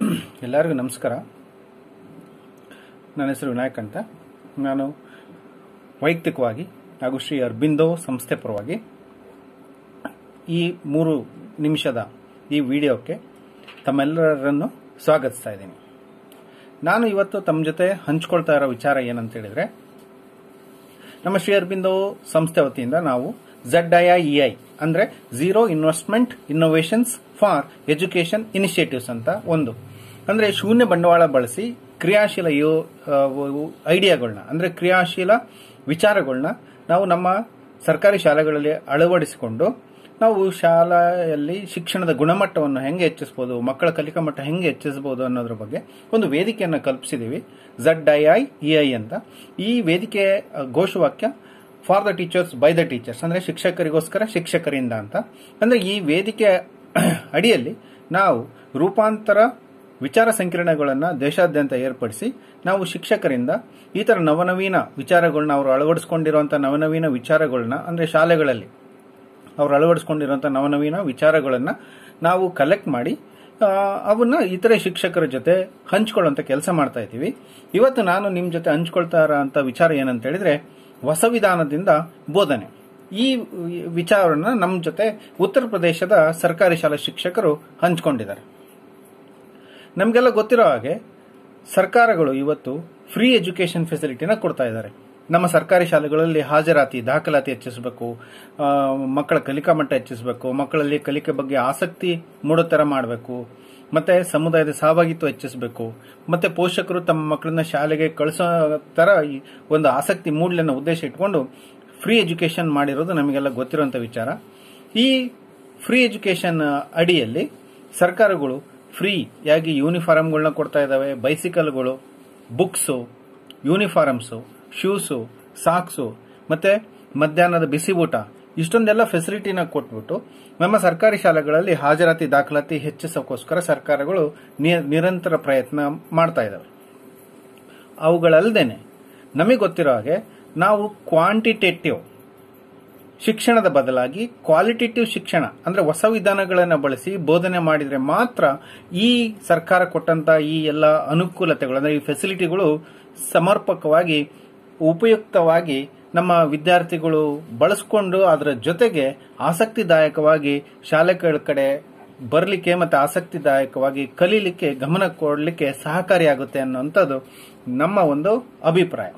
ಎಲ್ಲರಿಗೂ ನಮಸ್ಕಾರ ನನ್ನ ಹೆಸರು ವಿನಾಯಕ್ ಅಂತ ನಾನು ವೈಯಕ್ತಿಕವಾಗಿ ಹಾಗೂ ಶ್ರೀ ಅರ್ಬಿಂದೋ ಸಂಸ್ಥೆ ಪರವಾಗಿ ಈ ಮೂರು ನಿಮಿಷದ ಈ ವಿಡಿಯೋಕ್ಕೆ ತಮ್ಮೆಲ್ಲರನ್ನು ಸ್ವಾಗತಿಸ್ತಾ ಇದ್ದೀನಿ ನಾನು ಇವತ್ತು ತಮ್ಮ ಜೊತೆ ಹಂಚ್ಕೊಳ್ತಾ ಇರೋ ವಿಚಾರ ಏನಂತ ಹೇಳಿದ್ರೆ ನಮ್ಮ ಶ್ರೀ ಅರಬಿಂದೋ ಸಂಸ್ಥೆ ವತಿಯಿಂದ ನಾವು Z I I E I ಅಂದ್ರೆ zero investment innovations for education initiatives ಅಂತ ಒಂದು ಅಂದ್ರೆ ಶೂನ್ಯ ಬಂಡವಾಳ ಬಳಸಿ ಕ್ರಿಯಾಶೀಲ ಯೋ- ಆ, ಐಡಿಯಾಗಳನ್ನ ಅಂದ್ರೆ ಕ್ರಿಯಾಶೀಲ ವಿಚಾರಗಳನ್ನ ನಾವು ನಮ್ಮ ಸರ್ಕಾರಿ ಶಾಲೆಗಳಲ್ಲಿ ಅಳವಡಿಸಿಕೊಂಡು ನಾವು ಶಾಲೆಯಲ್ಲಿ ಶಿಕ್ಷಣದ ಗುಣಮಟ್ಟವನ್ನು ಹೆಂಗೆ ಹೆಚ್ಚಿಸಬಹುದು ಮಕ್ಕಳ ಕಲಿಕಾ ಮಟ್ಟ ಹೆಂಗೆ ಹೆಚ್ಚಿಸಬಹುದು ಅನ್ನೋದ್ರ ಬಗ್ಗೆ ಒಂದು ವೇದಿಕೆಯನ್ನು ಕಲ್ಪಿಸಿದೀವಿ Z I I E I ಅಂತ ಈ ವೇದಿಕೆ ಆ, ಘೋಷವಾಕ್ಯ for the teachers by the teachers ಅಂದ್ರೆ ಶಿಕ್ಷಕರಿಗೋಸ್ಕರ ಶಿಕ್ಷಕರಿಂದ ಅಂತ ಅಂದ್ರೆ ಈ ವೇದಿಕೆ ಅಡಿಯಲ್ಲಿ ನಾವು ರೂಪಾಂತರ ವಿಚಾರ ಸಂಕಿರಣಗಳನ್ನು ದೇಶಾದ್ಯಂತ ಏರ್ಪಡಿಸಿ ನಾವು ಶಿಕ್ಷಕರಿಂದ ಈ ತರ ನವನವೀನ ವಿಚಾರಗಳನ್ನ ಅವರು ಅಳವಡಿಸಿಕೊಂಡಿರುವಂತಹ ನವನವೀನ ವಿಚಾರಗಳನ್ನ ಅಂದ್ರೆ ಶಾಲೆಗಳಲ್ಲಿ ಅವರು ಅಳವಡಿಸ್ಕೊಂಡಿರುವಂಥ ನವನವೀನ ವಿಚಾರಗಳನ್ನು ನಾವು ಕಲೆಕ್ಟ್ ಮಾಡಿ ಆ, ಅವನ್ನ ಇತರೆ ಶಿಕ್ಷಕರ ಜೊತೆ ಹಂಚ್ಕೊಳ್ಳುವಂತ ಕೆಲಸ ಮಾಡ್ತಾ ಇದ್ದೀವಿ ಇವತ್ತು ನಾನು ನಿಮ್ಮ ಜೊತೆ ಹಂಚ್ಕೊಳ್ತಾ ಇರೋಂಥ ವಿಚಾರ ಏನಂತ ಹೇಳಿದ್ರೆ ಹೊಸ ವಿಧಾನದಿಂದ ಬೋಧನೆ ಈ ವಿಚಾರವನ್ನ ನಮ್ಮ ಜೊತೆ ಉತ್ತರ ಪ್ರದೇಶದ ಸರ್ಕಾರಿ ಶಾಲಾ ಶಿಕ್ಷಕರು ಹಂಚ್ಕೊಂಡಿದ್ದಾರೆ ನಮಗೆಲ್ಲ ಗೊತ್ತಿರೋ ಹಾಗೆ ಸರ್ಕಾರಗಳು ಇವತ್ತು ಫ್ರೀ ಎಜುಕೇಶನ್ ಫೆಸಿಲಿಟಿನ ಕೊಡ್ತಾ ಇದ್ದಾರೆ ನಮ್ಮ ಸರ್ಕಾರಿ ಶಾಲೆಗಳಲ್ಲಿ ಹಾಜರಾತಿ ದಾಖಲಾತಿ ಹೆಚ್ಚಿಸಬೇಕು ಆ, ಮಕ್ಕಳ ಕಲಿಕಾ ಮಟ್ಟ ಹೆಚ್ಚಿಸಬೇಕು ಮಕ್ಕಳಲ್ಲಿ ಕಲಿಕೆ ಬಗ್ಗೆ ಆಸಕ್ತಿ ಮೂಡೋ ತರ ಮಾಡಬೇಕು ಮತ್ತೆ ಸಮುದಾಯದ ಸಹಭಾಗಿತ್ವ ಹೆಚ್ಚಿಸಬೇಕು ಮತ್ತೆ ಪೋಷಕರು ತಮ್ಮ ಮಕ್ಕಳನ್ನ ಶಾಲೆಗೆ ಕಳಿಸೋ ತರ ಈ ಒಂದು ಆಸಕ್ತಿ ಮೂಡಲಿ ಅನ್ನೋ ಉದ್ದೇಶ ಇಟ್ಕೊಂಡು ಫ್ರೀ ಎಜುಕೇಶನ್ ಮಾಡಿರೋದು ನಮಗೆಲ್ಲ ಗೊತ್ತಿರುವಂತ ವಿಚಾರ ಈ ಫ್ರೀ ಎಜುಕೇಶನ್ ಅಡಿಯಲ್ಲಿ ಸರ್ಕಾರಗಳು ಫ್ರೀ ಯಾಗಿ ಯೂನಿಫಾರ್ಮ್ಗಳನ್ನ ಕೊಡ್ತಾ ಇದ್ದಾವೆ ಬೈಸಿಕಲ್ಗಳು ಬುಕ್ಸು ಯೂನಿಫಾರ್ಮ್ಸು ಶೂಸು ಸಾಕ್ಸು ಮತ್ತೆ ಮಧ್ಯಾಹ್ನದ ಬಿಸಿ ಊಟ ಇಷ್ಟೊಂದೆಲ್ಲ ಫೆಸಿಲಿಟಿನ ಕೊಟ್ಬಿಟ್ಟು ನಮ್ಮ ಸರ್ಕಾರಿ ಶಾಲೆಗಳಲ್ಲಿ ಹಾಜರಾತಿ ದಾಖಲಾತಿ ಹೆಚ್ಚಿಸೋಕ್ಕೋಸ್ಕರ ಸರ್ಕಾರಗಳು ನಿ- ನಿರಂತರ ಪ್ರಯತ್ನ ಮಾಡ್ತಾ ಇದ್ದಾವೆ ಅವುಗಳಲ್ಲದೇನೆ ನಮಗೆ ಗೊತ್ತಿರೋ ಹಾಗೆ ನಾವು ಕ್ವಾಂಟಿಟೇಟಿವ್ ಶಿಕ್ಷಣದ ಬದಲಾಗಿ ಕ್ವಾಲಿಟೇಟಿವ್ ಶಿಕ್ಷಣ ಅಂದ್ರೆ ಹೊಸ ವಿಧಾನಗಳನ್ನು ಬಳಸಿ ಬೋಧನೆ ಮಾಡಿದ್ರೆ ಮಾತ್ರ ಈ ಸರ್ಕಾರ ಕೊಟ್ಟಂತ ಈ ಎಲ್ಲ ಅನುಕೂಲತೆಗಳು ಅಂದ್ರೆ ಈ ಫೆಸಿಲಿಟಿಗಳು ಸಮರ್ಪಕವಾಗಿ ಉಪಯುಕ್ತವಾಗಿ ನಮ್ಮ ವಿದ್ಯಾರ್ಥಿಗಳು ಬಳಸ್ಕೊಂಡು ಅದರ ಜೊತೆಗೆ ಆಸಕ್ತಿದಾಯಕವಾಗಿ ಶಾಲೆಗಳ ಕಡೆ ಬರಲಿಕ್ಕೆ ಮತ್ತೆ ಆಸಕ್ತಿದಾಯಕವಾಗಿ ಕಲೀಲಿಕ್ಕೆ ಗಮನ ಕೊಡಲಿಕ್ಕೆ ಸಹಕಾರಿಯಾಗುತ್ತೆ ಅನ್ನುವಂಥದ್ದು ನಮ್ಮ ಒಂದು ಅಭಿಪ್ರಾಯ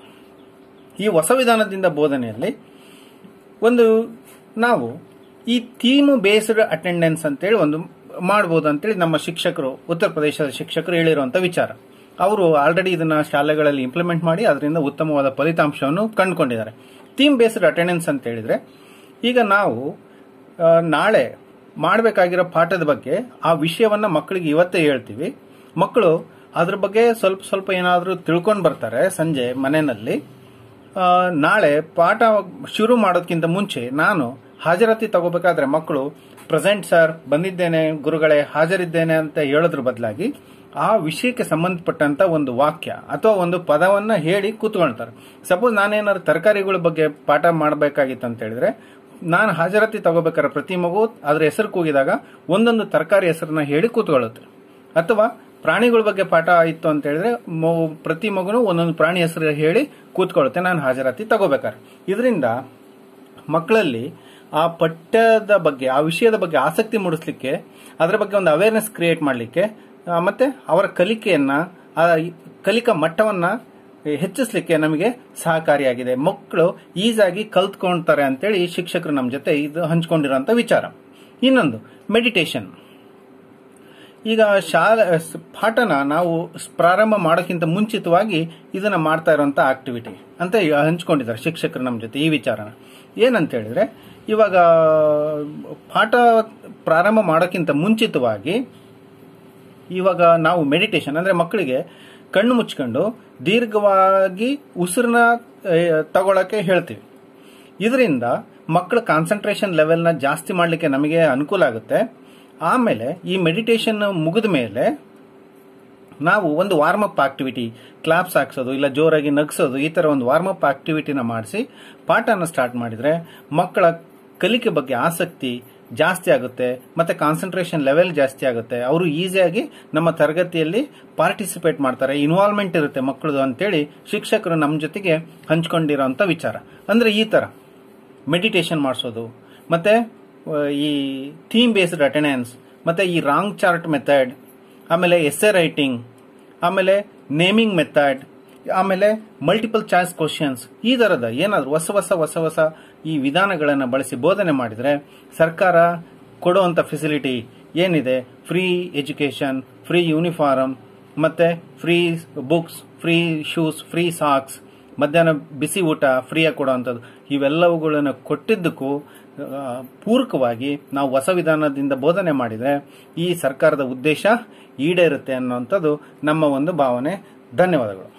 ಈ ಹೊಸ ವಿಧಾನದಿಂದ ಬೋಧನೆಯಲ್ಲಿ ಒಂದು ನಾವು ಈ ಥೀಮ್ ಬೇಸ್ಡ್ ಅಟೆಂಡೆನ್ಸ್ ಅಂತೇಳಿ ಒಂದು ಮಾಡಬಹುದು ಅಂತೇಳಿ ನಮ್ಮ ಶಿಕ್ಷಕರು ಉತ್ತರ ಪ್ರದೇಶದ ಶಿಕ್ಷಕರು ಹೇಳಿರುವಂತ ವಿಚಾರ ಅವರು ಆಲ್ರೆಡಿ ಇದನ್ನ ಶಾಲೆಗಳಲ್ಲಿ ಇಂಪ್ಲಿಮೆಂಟ್ ಮಾಡಿ ಅದರಿಂದ ಉತ್ತಮವಾದ ಫಲಿತಾಂಶವನ್ನು ಕಂಡುಕೊಂಡಿದ್ದಾರೆ ಥೀಮ್ ಬೇಸ್ಡ್ ಅಟೆಂಡೆನ್ಸ್ ಅಂತ ಹೇಳಿದ್ರೆ ಈಗ ನಾವು ಆ, ನಾಳೆ ಮಾಡಬೇಕಾಗಿರೋ ಪಾಠದ ಬಗ್ಗೆ ಆ ವಿಷಯವನ್ನ ಮಕ್ಕಳಿಗೆ ಇವತ್ತೇ ಹೇಳ್ತೀವಿ ಮಕ್ಕಳು ಅದ್ರ ಬಗ್ಗೆ ಸ್ವಲ್ಪ ಸ್ವಲ್ಪ ಏನಾದರೂ ತಿಳ್ಕೊಂಡು ಬರ್ತಾರೆ ಸಂಜೆ ಮನೆಯಲ್ಲಿ ಆ, ನಾಳೆ ಪಾಠ ಶುರು ಮಾಡೋದಕ್ಕಿಂತ ಮುಂಚೆ ನಾನು ಹಾಜರಾತಿ ತಗೋಬೇಕಾದ್ರೆ ಮಕ್ಕಳು ಪ್ರೆಸೆಂಟ್ ಸರ್ ಬಂದಿದ್ದೇನೆ ಗುರುಗಳೇ ಹಾಜರಿದ್ದೇನೆ ಅಂತ ಹೇಳೋದ್ರ ಬದಲಾಗಿ ಆ ವಿಷಯಕ್ಕೆ ಸಂಬಂಧಪಟ್ಟಂತ ಒಂದು ವಾಕ್ಯ ಅಥವಾ ಒಂದು ಪದವನ್ನ ಹೇಳಿ ಕೂತ್ಕೊಳ್ತಾರೆ ಸಪೋಸ್ ನಾನೇನಾದ್ರು ತರಕಾರಿಗಳ ಬಗ್ಗೆ ಪಾಠ ಮಾಡಬೇಕಾಗಿತ್ತು ಅಂತ ಹೇಳಿದ್ರೆ ನಾನು ಹಾಜರಾತಿ ತಗೋಬೇಕಾದ್ರೆ ಪ್ರತಿ ಮಗು ಅದ್ರ ಹೆಸರು ಕೂಗಿದಾಗ ಒಂದೊಂದು ತರಕಾರಿ ಹೆಸರನ್ನ ಹೇಳಿ ಕೂತ್ಕೊಳ್ಳುತ್ತೆ ಅಥವಾ ಪ್ರಾಣಿಗಳ ಬಗ್ಗೆ ಪಾಠ ಆಯಿತು ಅಂತ ಹೇಳಿದ್ರೆ ಮೊ- ಪ್ರತಿ ಮಗುನು ಒಂದೊಂದು ಪ್ರಾಣಿ ಹೆಸರು ಹೇಳಿ ಕೂತ್ಕೊಳ್ಳುತ್ತೆ ನಾನು ಹಾಜರಾತಿ ತಗೋಬೇಕಾದ್ರೆ ಇದರಿಂದ ಮಕ್ಕಳಲ್ಲಿ ಆ ಪಠ್ಯದ ಬಗ್ಗೆ ಆ ವಿಷಯದ ಬಗ್ಗೆ ಆಸಕ್ತಿ ಮೂಡಿಸ್ಲಿಕ್ಕೆ ಅದರ ಬಗ್ಗೆ ಒಂದು ಅವೇರ್ನೆಸ್ ಕ್ರಿಯೇಟ್ ಮಾಡಲಿಕ್ಕೆ ಮತ್ತೆ ಅವರ ಕಲಿಕೆಯನ್ನ ಆ ಕಲಿಕಾ ಮಟ್ಟವನ್ನ ಹೆಚ್ಚಿಸಲಿಕ್ಕೆ ನಮಗೆ ಸಹಕಾರಿಯಾಗಿದೆ ಮಕ್ಕಳು ಈಸಾಗಿ ಕಲ್ತ್ಕೊಳ್ತಾರೆ ಅಂತೇಳಿ ಶಿಕ್ಷಕರು ನಮ್ಮ ಜೊತೆ ಇದು ಹಂಚ್ಕೊಂಡಿರುವಂತ ವಿಚಾರ ಇನ್ನೊಂದು ಮೆಡಿಟೇಷನ್ ಈಗ ಶಾಲೆ ಸ್- ಪಾಠನ ನಾವು ಸ್- ಪ್ರಾರಂಭ ಮಾಡೋಕ್ಕಿಂತ ಮುಂಚಿತವಾಗಿ ಇದನ್ನ ಮಾಡ್ತಾ ಇರುವಂತ ಆಕ್ಟಿವಿಟಿ ಅಂತ ಈಗ ಹಂಚ್ಕೊಂಡಿದ್ದಾರೆ ಶಿಕ್ಷಕರು ನಮ್ಮ ಜೊತೆ ಈ ವಿಚಾರನ ಏನಂತ ಹೇಳಿದ್ರೆ ಇವಾಗ ಪಾಠ ಪ್ರಾರಂಭ ಮಾಡೋಕ್ಕಿಂತ ಮುಂಚಿತವಾಗಿ ಇವಾಗ ನಾವು ಮೆಡಿಟೇಷನ್ ಅಂದ್ರೆ ಮಕ್ಕಳಿಗೆ ಕಣ್ಣು ಮುಚ್ಕೊಂಡು ದೀರ್ಘವಾಗಿ ಉಸಿರನ್ನ ತಗೊಳಕ್ಕೆ ಹೇಳ್ತೀವಿ ಇದರಿಂದ ಮಕ್ಕಳ ಕಾನ್ಸಂಟ್ರೇಷನ್ ಲೆವೆಲ್ನ ಜಾಸ್ತಿ ಮಾಡಲಿಕ್ಕೆ ನಮಗೆ ಅನುಕೂಲ ಆಗುತ್ತೆ ಆಮೇಲೆ ಈ ಮೆಡಿಟೇಷನ್ ಮುಗಿದ ಮೇಲೆ ನಾವು ಒಂದು ವಾರ್ಮ್ ಅಪ್ ಆಕ್ಟಿವಿಟಿ ಕ್ಲಾಪ್ಸ್ ಹಾಕ್ಸೋದು ಇಲ್ಲ ಜೋರಾಗಿ ನಗ್ಸೋದು ಈ ತರ ಒಂದು ವಾರ್ಮ್ ಅಪ್ ಆಕ್ಟಿವಿಟಿನ ಮಾಡಿಸಿ ಪಾಠನ ಸ್ಟಾರ್ಟ್ ಮಾಡಿದ್ರೆ ಮಕ್ಕಳ ಕಲಿಕೆ ಬಗ್ಗೆ ಆಸಕ್ತಿ ಜಾಸ್ತಿ ಆಗುತ್ತೆ ಮತ್ತೆ ಕಾನ್ಸಂಟ್ರೇಷನ್ ಲೆವೆಲ್ ಜಾಸ್ತಿ ಆಗುತ್ತೆ ಅವರು ಈಸಿಯಾಗಿ ನಮ್ಮ ತರಗತಿಯಲ್ಲಿ ಪಾರ್ಟಿಸಿಪೇಟ್ ಮಾಡ್ತಾರೆ ಇನ್ವಾಲ್ವ್ಮೆಂಟ್ ಇರುತ್ತೆ ಮಕ್ಕಳದು ಅಂತೇಳಿ ಶಿಕ್ಷಕರು ನಮ್ಮ ಜೊತೆಗೆ ಹಂಚ್ಕೊಂಡಿರೋಂಥ ವಿಚಾರ ಅಂದ್ರೆ ಈ ತರ ಮೆಡಿಟೇಷನ್ ಮಾಡಿಸೋದು ಮತ್ತೆ ಆ, ಈ ಥೀಮ್ ಬೇಸ್ಡ್ ಅಟೆಂಡೆನ್ಸ್ ಮತ್ತೆ ಈ ರಾಂಗ್ ಚಾರ್ಟ್ ಮೆಥಡ್ ಆಮೇಲೆ ಎಸ್ಸೆ ರೈಟಿಂಗ್ ಆಮೇಲೆ ನೇಮಿಂಗ್ ಮೆಥಡ್ ಆಮೇಲೆ ಮಲ್ಟಿಪಲ್ ಚಾಯ್ಸ್ ಕ್ವಶನ್ಸ್ ಈ ತರದ ಏನಾದ್ರು ಹೊಸ ಹೊಸ ಹೊಸ ಹೊಸ ಈ ವಿಧಾನಗಳನ್ನು ಬಳಸಿ ಬೋಧನೆ ಮಾಡಿದ್ರೆ ಸರ್ಕಾರ ಕೊಡುವಂತ ಫೆಸಿಲಿಟಿ ಏನಿದೆ ಫ್ರೀ ಎಜುಕೇಶನ್ ಫ್ರೀ ಯೂನಿಫಾರ್ಮ್ ಮತ್ತೆ free books free shoes free socks ಮಧ್ಯಾಹ್ನ ಬಿಸಿ ಊಟ ಫ್ರೀಯಾಗಿ ಕೊಡುವಂಥದ್ದು ಇವೆಲ್ಲವುಗಳನ್ನು ಕೊಟ್ಟಿದ್ದಕ್ಕೂ ಆ, ಪೂರಕವಾಗಿ ನಾವು ಹೊಸ ವಿಧಾನದಿಂದ ಬೋಧನೆ ಮಾಡಿದರೆ ಈ ಸರ್ಕಾರದ ಉದ್ದೇಶ ಈಡೇರುತ್ತೆ ಅನ್ನುವಂಥದ್ದು ನಮ್ಮ ಒಂದು ಭಾವನೆ ಧನ್ಯವಾದಗಳು